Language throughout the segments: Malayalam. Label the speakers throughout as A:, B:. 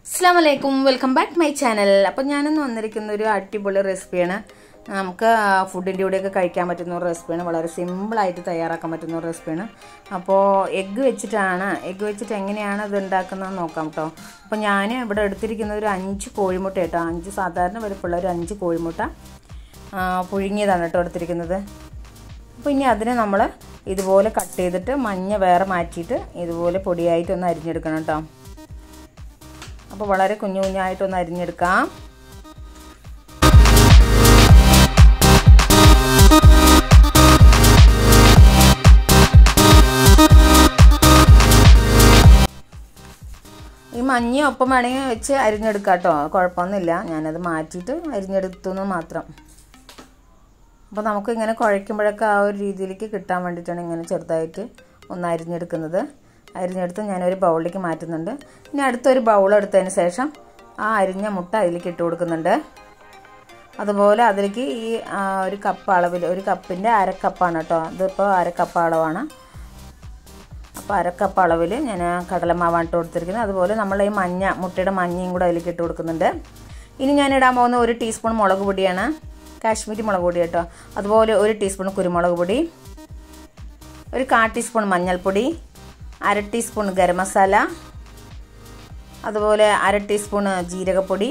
A: അസ്സാം വലൈക്കും വെൽക്കം ബാക്ക് മൈ ചാനൽ അപ്പം ഞാനിന്ന് വന്നിരിക്കുന്ന ഒരു അടിപൊളി റെസിപ്പിയാണ് നമുക്ക് ഫുഡിൻ്റെ കൂടെയൊക്കെ കഴിക്കാൻ പറ്റുന്ന ഒരു റെസിപ്പിയാണ് വളരെ സിമ്പിളായിട്ട് തയ്യാറാക്കാൻ പറ്റുന്ന ഒരു റെസിപ്പിയാണ് അപ്പോൾ എഗ്ഗ് വെച്ചിട്ടാണ് എഗ്ഗ് വെച്ചിട്ട് എങ്ങനെയാണ് ഇത് ഉണ്ടാക്കുന്നത് നോക്കാം കേട്ടോ അപ്പോൾ ഞാൻ ഇവിടെ എടുത്തിരിക്കുന്ന ഒരു അഞ്ച് കോഴിമുട്ട കേട്ടോ അഞ്ച് സാധാരണ വലുപ്പമുള്ള ഒരു അഞ്ച് കോഴിമുട്ട ആ, പുഴുങ്ങിയതാണ് കേട്ടോ എടുത്തിരിക്കുന്നത് അപ്പോൾ ഇനി അതിനെ നമ്മൾ ഇതുപോലെ കട്ട് ചെയ്തിട്ട് മഞ്ഞ വേറെ മാറ്റിയിട്ട് ഇതുപോലെ പൊടിയായിട്ടൊന്ന് അരിഞ്ഞെടുക്കണം കേട്ടോ അപ്പോൾ വളരെ കുഞ്ഞു കുഞ്ഞായിട്ടൊന്ന് അരിഞ്ഞെടുക്കാം ഈ മഞ്ഞ ഒപ്പം വേണമെങ്കിൽ വെച്ച് അരിഞ്ഞെടുക്കാം കേട്ടോ കുഴപ്പമൊന്നുമില്ല ഞാനത് മാറ്റിയിട്ട് അരിഞ്ഞെടുത്തു എന്ന് മാത്രം അപ്പോൾ നമുക്ക് ഇങ്ങനെ കുഴയ്ക്കുമ്പോഴൊക്കെ ആ ഒരു രീതിയിലേക്ക് കിട്ടാൻ വേണ്ടിയിട്ടാണ് ഇങ്ങനെ ചെറുതായിട്ട് ഒന്ന് അരിഞ്ഞെടുക്കുന്നത് അരിഞ്ഞെടുത്ത് ഞാനൊരു ബൗളിലേക്ക് മാറ്റുന്നുണ്ട് ഇനി അടുത്തൊരു ബൗൾ എടുത്തതിന് ശേഷം ആ അരിഞ്ഞ മുട്ട അതിലേക്ക് ഇട്ട് കൊടുക്കുന്നുണ്ട് അതുപോലെ അതിലേക്ക് ഈ ആ, ഒരു കപ്പ് അളവിൽ ഒരു കപ്പിൻ്റെ അരക്കപ്പാണ് കേട്ടോ ഇതിപ്പോൾ അരക്കപ്പ് അളവാണ് അപ്പോൾ അരക്കപ്പ് അളവിൽ ഞാൻ കടലമാവാണ് ഇട്ട് കൊടുത്തിരിക്കുന്നത് അതുപോലെ നമ്മൾ ഈ മഞ്ഞ മുട്ടയുടെ മഞ്ഞയും കൂടെ അതിലേക്ക് ഇട്ട് കൊടുക്കുന്നുണ്ട് ഇനി ഞാൻ ഇടാൻ പോകുന്ന ഒരു ടീസ്പൂൺ മുളക് പൊടിയാണ് കാശ്മീരി മുളക് പൊടി കേട്ടോ അതുപോലെ ഒരു ടീസ്പൂൺ കുരുമുളക് പൊടി ഒരു കാ ടീസ്പൂൺ മഞ്ഞൾപ്പൊടി അര ടീസ്പൂൺ ഗരം മസാല അതുപോലെ അര ടീസ്പൂൺ ജീരകപ്പൊടി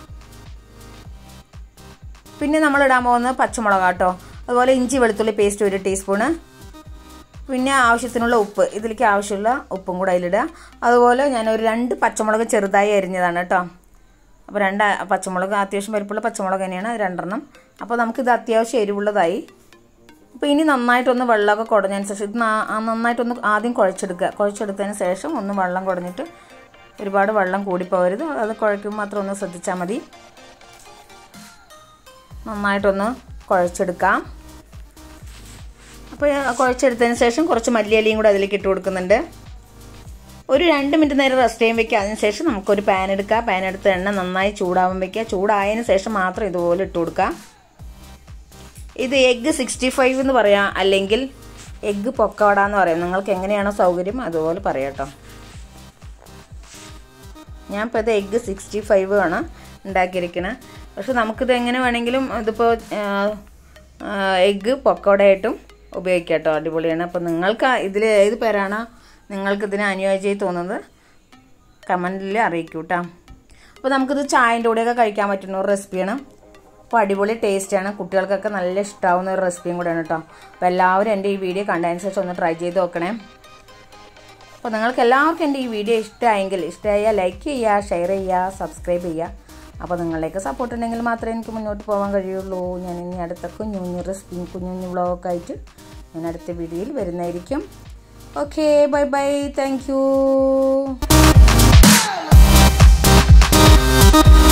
A: പിന്നെ നമ്മൾ ഇടാൻ പോകുന്നത് പച്ചമുളക് കേട്ടോ അതുപോലെ ഇഞ്ചി വെളുത്തുള്ളി പേസ്റ്റ് ഒരു ടീസ്പൂണ് പിന്നെ ആവശ്യത്തിനുള്ള ഉപ്പ് ഇതിലേക്ക് ആവശ്യമുള്ള ഉപ്പും കൂടെ അതിലിടുക അതുപോലെ ഞാനൊരു രണ്ട് പച്ചമുളക് ചെറുതായി അരിഞ്ഞതാണ് കേട്ടോ അപ്പോൾ രണ്ട് പച്ചമുളക് അത്യാവശ്യം വലിപ്പമുള്ള പച്ചമുളക് തന്നെയാണ് അത് രണ്ടെണ്ണം അപ്പോൾ നമുക്കിത് അത്യാവശ്യം എരിവുള്ളതായി അപ്പോൾ ഇനി നന്നായിട്ടൊന്ന് വെള്ളമൊക്കെ കുടഞ്ഞതിന് ശേഷം ഇത് നാ- ആ നന്നായിട്ടൊന്ന് ആദ്യം കുഴച്ചെടുക്കുക കുഴച്ചെടുത്തതിന് ശേഷം ഒന്ന് വെള്ളം കുടഞ്ഞിട്ട് ഒരുപാട് വെള്ളം കൂടിപ്പോകരുത് അത് കുഴയ്ക്കുമ്പോൾ മാത്രം ഒന്ന് ശ്രദ്ധിച്ചാൽ മതി നന്നായിട്ടൊന്ന് കുഴച്ചെടുക്കാം അപ്പോൾ കുഴച്ചെടുത്തതിന് ശേഷം കുറച്ച് മല്ലിയിലയും കൂടെ അതിലേക്ക് ഇട്ട് കൊടുക്കുന്നുണ്ട് ഒരു രണ്ട് മിനിറ്റ് നേരം റെസ്റ്റ് ചെയ്യാൻ വെക്കുക അതിന് ശേഷം നമുക്കൊരു പാൻ എടുക്കുക പാൻ എടുത്ത് എണ്ണ നന്നായി ചൂടാവാൻ വെക്കുക ചൂടായതിന് ശേഷം മാത്രം ഇതുപോലെ ഇട്ട് കൊടുക്കുക ഇത് എഗ്ഗ് സിക്സ്റ്റി ഫൈവ് എന്ന് പറയാം അല്ലെങ്കിൽ എഗ്ഗ് പൊക്കവട എന്ന് പറയാം നിങ്ങൾക്ക് എങ്ങനെയാണോ സൗകര്യം അതുപോലെ പറയാം കേട്ടോ ഞാൻ ഇപ്പോൾ ഇത് എഗ്ഗ് സിക്സ്റ്റി ഫൈവ് ആണ് ഉണ്ടാക്കിയിരിക്കുന്നത് പക്ഷെ നമുക്കിത് എങ്ങനെ വേണമെങ്കിലും ഇതിപ്പോൾ എഗ്ഗ് പൊക്കോടയായിട്ടും ഉപയോഗിക്കാം കേട്ടോ അടിപൊളിയാണ് അപ്പോൾ നിങ്ങൾക്ക് ഇതിൽ ഏത് പേരാണോ നിങ്ങൾക്ക് ഇതിന് അനുയോജ്യമായി തോന്നുന്നത് കമൻറ്റിൽ അറിയിക്കൂ കേട്ടോ അപ്പോൾ നമുക്കിത് ചായൻ്റെ കൂടെയൊക്കെ കഴിക്കാൻ പറ്റുന്ന ഒരു റെസിപ്പിയാണ് അപ്പോൾ അടിപൊളി ടേസ്റ്റാണ് കുട്ടികൾക്കൊക്കെ നല്ല ഇഷ്ടമാവുന്ന ഒരു റെസിപ്പിയും കൂടെയാണ് കേട്ടോ അപ്പോൾ എല്ലാവരും എൻ്റെ ഈ വീഡിയോ കണ്ടതിന് ശേഷം ഒന്ന് ട്രൈ ചെയ്ത് നോക്കണേ അപ്പോൾ നിങ്ങൾക്ക് എല്ലാവർക്കും എൻ്റെ ഈ വീഡിയോ ഇഷ്ടമായെങ്കിൽ ഇഷ്ടമായാൽ ലൈക്ക് ചെയ്യുക ഷെയർ ചെയ്യുക സബ്സ്ക്രൈബ് ചെയ്യുക അപ്പോൾ നിങ്ങളിലേക്ക് സപ്പോർട്ട് ഉണ്ടെങ്കിൽ മാത്രമേ എനിക്ക് മുന്നോട്ട് പോകാൻ കഴിയുള്ളൂ ഞാൻ ഇനി അടുത്ത കുഞ്ഞു കുഞ്ഞു റെസിപ്പിയും കുഞ്ഞു കുഞ്ഞു വ്ളോഗൊക്കെ ആയിട്ട് ഞാൻ അടുത്ത വീഡിയോയിൽ വരുന്നതായിരിക്കും okay bye bye thank U